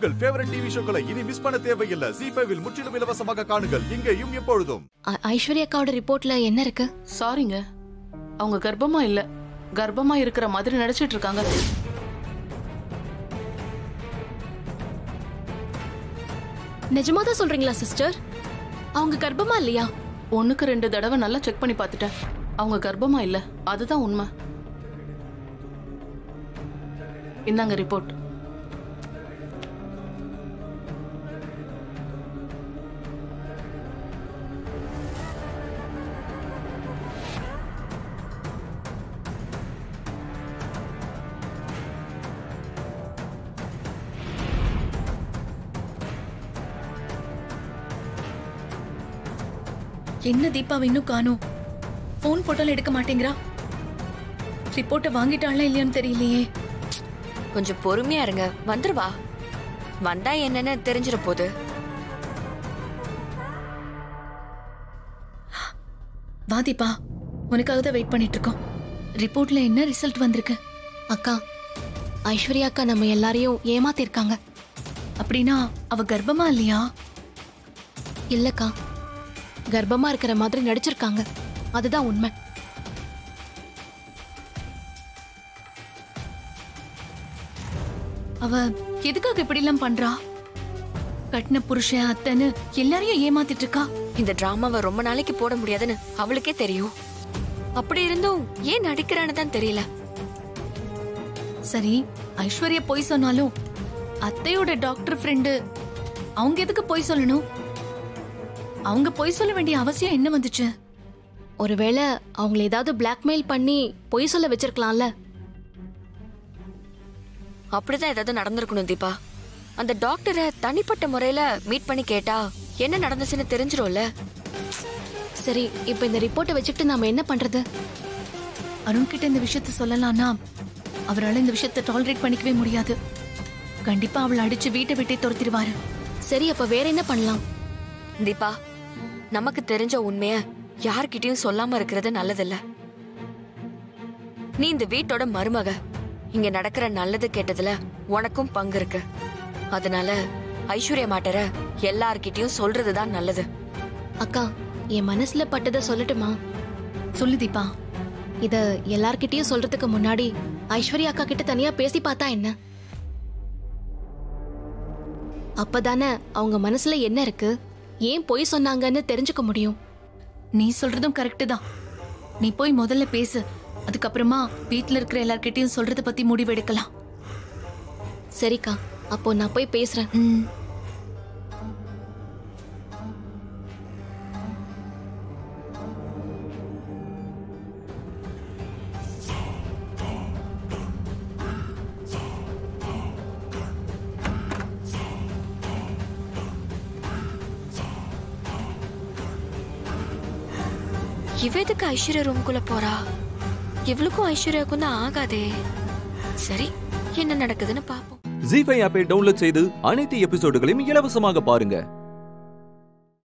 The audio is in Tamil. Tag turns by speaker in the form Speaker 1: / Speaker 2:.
Speaker 1: உங்கள் ஃபேவரட் டிவி ஷோக்களை இனி மிஸ் பண்ண தேவையில்லை ஜி ஃபைவில் முற்றிலும் இலவசமாக காணுங்கள் இங்கேயும் எப்பொழுதும்
Speaker 2: ஐ- ஐஸ்வர்யா அக்காவோட ரிப்போர்ட்ல என்ன இருக்கு
Speaker 3: சாரிங்க அவங்க கர்ப்பமா இல்ல கர்ப்பமா இருக்கிற மாதிரி நடிச்சிட்டு இருக்காங்க
Speaker 2: நிஜமா தான் சொல்றீங்களா சிஸ்டர் அவங்க கர்ப்பமா இல்லையா
Speaker 3: ஒண்ணுக்கு ரெண்டு தடவை நல்லா செக் பண்ணி பார்த்துட்டேன் அவங்க கர்ப்பமா இல்ல அதுதான் உண்மை இந்தாங்க ரிப்போர்ட்
Speaker 4: என்ன தீபாவை இன்னும் காணோம் ஃபோன் போட்டாலும் எடுக்க மாட்டேங்கிறா ரிப்போர்ட்டை வாங்கிட்டாளா இல்லையான்னு தெரியலையே
Speaker 5: கொஞ்சம் பொறுமையா இருங்க வந்துருவா வந்தா என்னன்னு தெரிஞ்சிட போகுது
Speaker 4: வா தீபா உனக்காக தான் வெயிட் பண்ணிட்டு இருக்கோம் ரிப்போர்ட்ல என்ன ரிசல்ட் வந்திருக்கு
Speaker 2: அக்கா ஐஸ்வர்யா அக்கா நம்ம எல்லாரையும் ஏமாத்திருக்காங்க
Speaker 4: அப்படின்னா அவ கர்ப்பமா இல்லையா
Speaker 2: இல்லக்கா கர்ப்பமா இருக்கிற மாதிரி நடிச்சிருக்காங்க அதுதான் உண்மை
Speaker 4: அவ எதுக்காக இப்படி எல்லாம் பண்றா கட்டின புருஷன் அத்தைன்னு எல்லாரையும் ஏமாத்திட்டு இருக்கா
Speaker 5: இந்த டிராமாவை ரொம்ப நாளைக்கு போட முடியாதுன்னு அவளுக்கே தெரியும் அப்படி இருந்தும் ஏன் நடிக்கிறான்னு தான் தெரியல
Speaker 4: சரி ஐஸ்வர்யா பொய் சொன்னாலும் அத்தையோட டாக்டர் ஃப்ரெண்டு அவங்க எதுக்கு பொய் சொல்லணும் அவங்க பொய் சொல்ல வேண்டிய அவசியம் என்ன வந்துச்சு
Speaker 2: ஒருவேளை அவங்கள ஏதாவது பிளாக்மெயில் பண்ணி பொய் சொல்ல வச்சிருக்கலாம்ல
Speaker 5: அப்படிதான் ஏதாவது நடந்திருக்கணும் தீபா அந்த டாக்டரை தனிப்பட்ட முறையில மீட் பண்ணி கேட்டா என்ன நடந்துச்சுன்னு தெரிஞ்சிரும்ல
Speaker 2: சரி இப்போ இந்த ரிப்போர்ட்டை வச்சுக்கிட்டு நாம என்ன பண்றது
Speaker 4: அருண் கிட்ட இந்த விஷயத்த சொல்லலாம்னா அவரால இந்த விஷயத்த டாலரேட் பண்ணிக்கவே முடியாது கண்டிப்பா அவளை அடிச்சு வீட்டை விட்டே துரத்திடுவாரு
Speaker 2: சரி அப்ப வேற என்ன பண்ணலாம்
Speaker 5: தீபா நமக்கு தெரிஞ்ச உண்மைய யார்கிட்டயும் சொல்லாம இருக்கிறது நல்லதில்ல நீ இந்த வீட்டோட மருமக இங்க நடக்கிற நல்லது கெட்டதுல உனக்கும் பங்கு இருக்கு அதனால ஐஸ்வர்யா மாட்டர எல்லார்கிட்டயும் சொல்றதுதான் நல்லது
Speaker 2: அக்கா என் மனசுல பட்டதை சொல்லட்டுமா
Speaker 4: சொல்லு தீபா
Speaker 2: இத எல்லார்கிட்டயும் சொல்றதுக்கு முன்னாடி ஐஸ்வர்யா அக்கா கிட்ட தனியா பேசி பார்த்தா என்ன அப்பதானே அவங்க மனசுல என்ன இருக்கு ஏன் பொய் சொன்னாங்கன்னு தெரிஞ்சுக்க முடியும்
Speaker 4: நீ சொல்றதும் கரெக்டு தான் நீ போய் முதல்ல பேசு அதுக்கப்புறமா வீட்ல இருக்கிற எல்லார்கிட்டயும் சொல்றத பத்தி முடிவெடுக்கலாம்
Speaker 2: சரிக்கா அப்போ நான் போய் பேசுறேன்
Speaker 4: ம்
Speaker 5: இவ எதுக்கு ஐஸ்வர்யா ரூம்குள்ள போறா இவளுக்கும் ஐஸ்வர்யாவுக்கும் தான் ஆகாதே சரி என்ன நடக்குதுன்னு பாப்போம்
Speaker 6: ஜி ஃபைவ் ஆப்பை டவுன்லோட் செய்து அனைத்து எபிசோடுகளையும் இலவசமாக பாருங்க